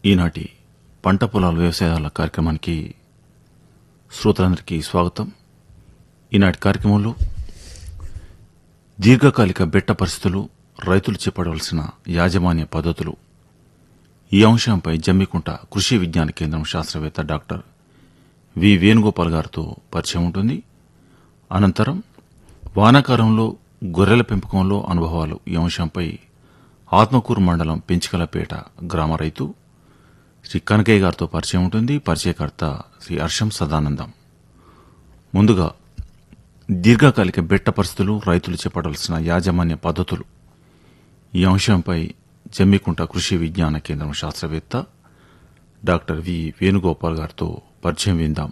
ఈనాటి పంట పొలాల వ్యవసాయాల కార్యక్రమానికి శ్రోతలందరికీ స్వాగతం ఈనాటి కార్యక్రమంలో దీర్ఘకాలిక బెట్ట పరిస్థితులు రైతులు చేపడవలసిన యాజమాన్య పద్ధతులు ఈ అంశంపై జమ్మికుంట కృషి విజ్ఞాన కేంద్రం శాస్త్రవేత్త డాక్టర్ వి వేణుగోపాల్ గారితో పరిచయం ఉంటుంది అనంతరం వానాకాలంలో గొర్రెల పెంపకంలో అనుభవాలు ఈ అంశంపై ఆత్మకూరు మండలం పెంచికలపేట గ్రామ రైతు శ్రీ కనకయ్య గారితో పరిచయం ఉంటుంది పరిచయకర్త శ్రీ హర్షం సదానందం ముందుగా దీర్ఘకాలిక బెట్ట పరిస్థితులు రైతులు చేపట్టాల్సిన యాజమాన్య పద్ధతులు ఈ అంశంపై జమ్మికుంట కృషి విజ్ఞాన కేంద్రం శాస్త్రవేత్త డాక్టర్ వి వేణుగోపాల్ గారితో పరిచయం విందాం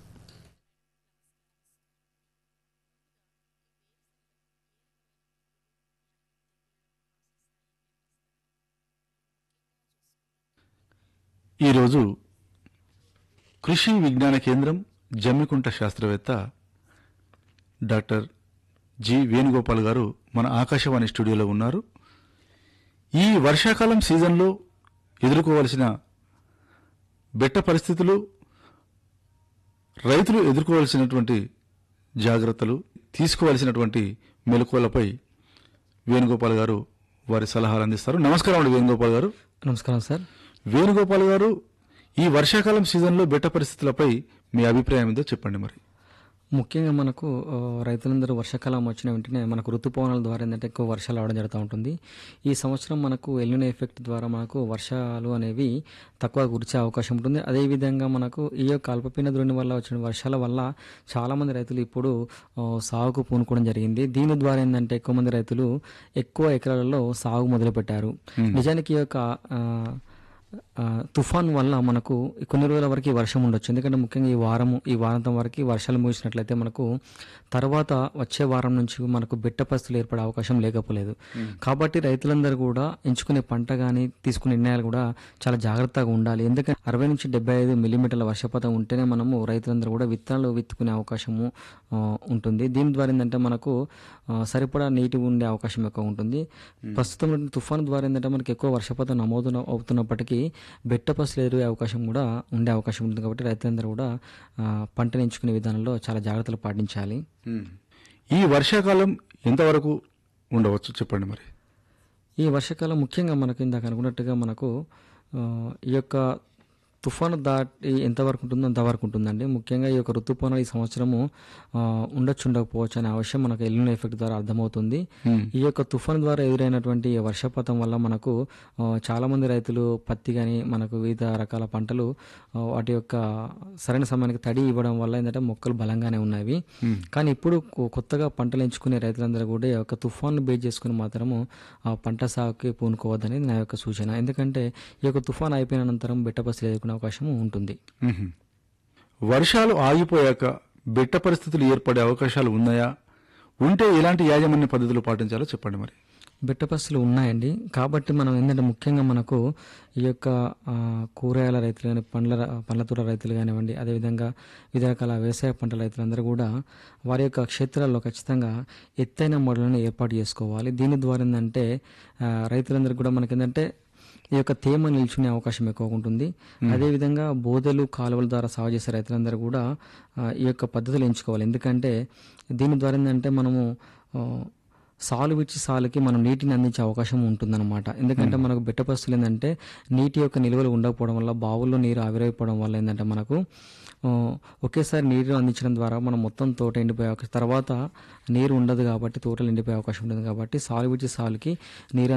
ఈరోజు కృషి విజ్ఞాన కేంద్రం జమ్మికుంట శాస్త్రవేత్త డాక్టర్ జి వేణుగోపాల్ గారు మన ఆకాశవాణి స్టూడియోలో ఉన్నారు ఈ వర్షాకాలం సీజన్లో ఎదుర్కోవలసిన బెట్ట పరిస్థితులు రైతులు ఎదుర్కోవాల్సినటువంటి జాగ్రత్తలు తీసుకోవాల్సినటువంటి మెలకువలపై వేణుగోపాల్ గారు వారి సలహాలు అందిస్తారు నమస్కారం అండి వేణుగోపాల్ గారు నమస్కారం సార్ వేణుగోపాల్ గారు ఈ వర్షాకాలం సీజన్లో బెట్ట పరిస్థితులపై మీ అభిప్రాయం ఏందో చెప్పండి మరి ముఖ్యంగా మనకు ఆ, రైతులందరూ వర్షాకాలం వచ్చిన వెంటనే మనకు ఋతుపవనాల ద్వారా ఏంటంటే ఎక్కువ వర్షాలు అవడం జరుగుతూ ఉంటుంది ఈ సంవత్సరం మనకు ఎల్లిన ఎఫెక్ట్ ద్వారా మనకు వర్షాలు అనేవి తక్కువ కురిచే అవకాశం ఉంటుంది అదేవిధంగా మనకు ఈ యొక్క అల్పపీన ద్రోణి వల్ల వచ్చిన వర్షాల వల్ల చాలా మంది రైతులు ఇప్పుడు ఆ, సాగుకు పూనుకోవడం జరిగింది దీని ద్వారా ఏంటంటే ఎక్కువ మంది రైతులు ఎక్కువ ఎకరాలలో సాగు మొదలుపెట్టారు నిజానికి ఈ యొక్క ఆ, ఆ, తుఫాన్ వల్ల మనకు కొన్ని రోజుల వరకు వర్షం ఉండొచ్చు ఎందుకంటే ముఖ్యంగా ఈ వారము ఈ వారాంతం వరకు వర్షాలు ముగిసినట్లయితే మనకు తర్వాత వచ్చే వారం నుంచి మనకు బిట్ట పరిస్థితులు ఏర్పడే అవకాశం లేకపోలేదు కాబట్టి రైతులందరూ కూడా ఎంచుకునే పంట కానీ తీసుకునే నిర్ణయాలు కూడా చాలా జాగ్రత్తగా ఉండాలి ఎందుకంటే అరవై నుంచి డెబ్బై ఐదు మిల్లీమీటర్ల వర్షపాతం ఉంటేనే మనము రైతులందరూ కూడా విత్తనాలు విత్తుకునే అవకాశము ఆ, ఉంటుంది దీని ద్వారా ఏంటంటే మనకు ఆ, సరిపడా నీటి ఉండే అవకాశం ఎక్కువ ఉంటుంది ప్రస్తుతం ఉన్న తుఫాను ద్వారా ఏంటంటే మనకి ఎక్కువ వర్షపాతం నమోదు అవుతున్నప్పటికీ బెట్ట పసులు ఎదురే అవకాశం కూడా ఉండే అవకాశం ఉంటుంది కాబట్టి రైతులందరూ కూడా ఆ, పంటను ఎంచుకునే విధానంలో చాలా జాగ్రత్తలు పాటించాలి ఈ వర్షాకాలం ఎంతవరకు ఉండవచ్చు చెప్పండి మరి ఈ వర్షాకాలం ముఖ్యంగా మనకు ఇందాక అనుకున్నట్టుగా మనకు ఆ, ఈ యొక్క తుఫాను దాటి ఎంతవరకు ఉంటుందో అంతవరకు ఉంటుందండి ముఖ్యంగా ఈ యొక్క ఋతుపవనాలు ఈ సంవత్సరము ఆ, ఉండొచ్చు ఉండకపోవచ్చు అనే అవసరం మనకు ఎల్లిన ఎఫెక్ట్ ద్వారా అర్థమవుతుంది ఈ యొక్క తుఫాను ద్వారా ఎదురైనటువంటి ఈ వర్షపాతం వల్ల మనకు ఆ, చాలా మంది రైతులు పత్తి కానీ మనకు వివిధ రకాల పంటలు ఆ, వాటి యొక్క సరైన సమయానికి తడి ఇవ్వడం వల్ల ఏంటంటే మొక్కలు బలంగానే ఉన్నవి కానీ ఇప్పుడు కొ- కొత్తగా పంటలు ఎంచుకునే రైతులందరూ కూడా ఈ యొక్క తుఫాను బేస్ చేసుకుని మాత్రము ఆ పంట సాగుకి పూనుకోవద్దనేది నా యొక్క సూచన ఎందుకంటే ఈ యొక్క తుఫాన్ అయిపోయిన అనంతరం బిట్టపసలు ఎదుర్కొనే అవకాశం ఉంటుంది మ్మ్. వర్షాలు ఆగిపోయాక బెట్ట పరిస్థితులు ఏర్పడే అవకాశాలు ఉన్నాయా ఉంటే ఎలాంటి యాజమాన్య పద్ధతులు పాటించాలో చెప్పండి మరి బిట్టపస్సులు ఉన్నాయండి కాబట్టి మనం ఏంటంటే ముఖ్యంగా మనకు ఈ యొక్క ఆ, కూరగాయల రైతులు కానీ పండ్ల ర- పండ్ల తోట రైతులు కానివ్వండి అదేవిధంగా వివిధ రకాల వ్యవసాయ పంటల రైతులందరూ కూడా వారి యొక్క క్షేత్రాల్లో ఖచ్చితంగా ఎత్తైన మడులను ఏర్పాటు చేసుకోవాలి దీని ద్వారా ఏంటంటే ఆ, రైతులందరూ కూడా మనకి ఏంటంటే ఈ యొక్క తేమ నిల్చునే అవకాశం ఎక్కువ ఉంటుంది అదేవిధంగా బోదెలు కాలువల ద్వారా సాగు చేసే రైతులందరూ కూడా ఆ, ఈ యొక్క పద్ధతులు ఎంచుకోవాలి ఎందుకంటే దీని ద్వారా ఏంటంటే మనము ఆ, సాలు విడిచి సాలుకి మనం నీటిని అందించే అవకాశం ఉంటుందన్నమాట ఎందుకంటే మనకు బిట్ట పరిస్థితులు ఏంటంటే నీటి యొక్క నిల్వలు ఉండకపోవడం వల్ల బావుల్లో నీరు ఆవిరైపోవడం వల్ల ఏంటంటే మనకు ఆ, ఒకేసారి నీరు అందించడం ద్వారా మనం మొత్తం తోట ఎండిపోయే అవకాశం తర్వాత నీరు ఉండదు కాబట్టి తోటలు ఎండిపోయే అవకాశం ఉంటుంది కాబట్టి సాలు విడిచి సాలుకి నీరు